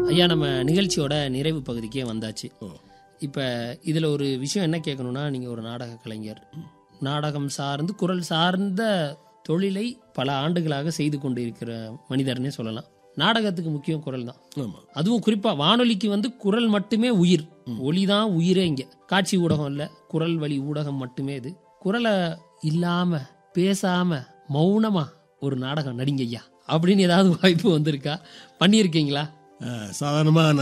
ஐயா நம்ம நிகழ்ச்சியோட நிறைவு பகுதிக்கே வந்தாச்சு ஓ. இப்போ இதில் ஒரு விஷயம் என்ன கேட்கணும்னா நீங்கள் ஒரு நாடக கலைஞர் நாடகம் சார்ந்து குரல் சார்ந்த தொழிலை பல ஆண்டுகளாக செய்து கொண்டு இருக்கிற மனிதர்னே சொல்லலாம் நாடகத்துக்கு முக்கியம் குரல் தான் ஆமா அதுவும் குறிப்பாக வானொலிக்கு வந்து குரல் மட்டுமே உயிர் ஒளி தான் உயிரே இங்கே காட்சி ஊடகம் இல்லை குரல் வழி ஊடகம் மட்டுமே இது குரலை இல்லாம பேசாம மௌனமா ஒரு நாடகம் நடிங்க ஐயா அப்படின்னு ஏதாவது வாய்ப்பு வந்திருக்கா பண்ணியிருக்கீங்களா அஹ், சாதாரணமா